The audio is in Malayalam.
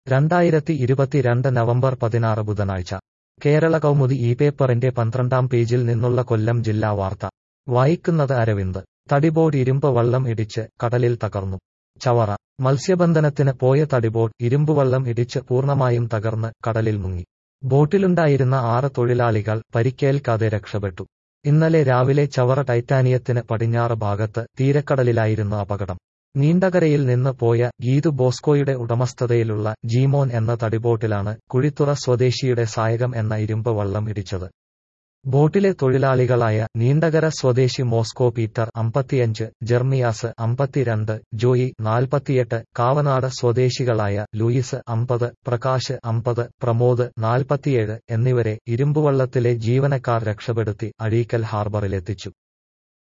രണ്ടായിരത്തി ഇരുപത്തിരണ്ട് നവംബർ പതിനാറ് ബുധനാഴ്ച കേരള കൗമുദി ഈ പേപ്പറിന്റെ പന്ത്രണ്ടാം പേജിൽ നിന്നുള്ള കൊല്ലം ജില്ലാ വാർത്ത വായിക്കുന്നത് അരവിന്ദ് തടിബോട്ട് ഇരുമ്പ് വള്ളം ഇടിച്ച് കടലിൽ തകർന്നു ചവറ മത്സ്യബന്ധനത്തിന് പോയ തടിബോട്ട് ഇരുമ്പുവള്ളം ഇടിച്ച് പൂർണ്ണമായും തകർന്ന് കടലിൽ മുങ്ങി ബോട്ടിലുണ്ടായിരുന്ന ആറ് തൊഴിലാളികൾ പരിക്കേൽക്കാതെ രക്ഷപ്പെട്ടു ഇന്നലെ രാവിലെ ചവറ ടൈറ്റാനിയത്തിന് പടിഞ്ഞാറ് ഭാഗത്ത് തീരക്കടലിലായിരുന്നു അപകടം നീണ്ടകരയിൽ നിന്ന് പോയ ഗീതു ബോസ്കോയുടെ ഉടമസ്ഥതയിലുള്ള ജീമോൻ എന്ന തടിബോട്ടിലാണ് കുഴിത്തുറ സ്വദേശിയുടെ സായകം എന്ന ഇരുമ്പ് വള്ളം ഇടിച്ചത് ബോട്ടിലെ തൊഴിലാളികളായ നീണ്ടകര സ്വദേശി മോസ്കോ പീറ്റർ അമ്പത്തിയഞ്ച് ജെർമിയാസ് അമ്പത്തിരണ്ട് ജോയി നാൽപ്പത്തിയെട്ട് കാവനാട് സ്വദേശികളായ ലൂയിസ് അമ്പത് പ്രകാശ് അമ്പത് പ്രമോദ് നാൽപ്പത്തിയേഴ് എന്നിവരെ ഇരുമ്പുവള്ളത്തിലെ ജീവനക്കാർ രക്ഷപ്പെടുത്തി അഴീക്കൽ ഹാർബറിലെത്തിച്ചു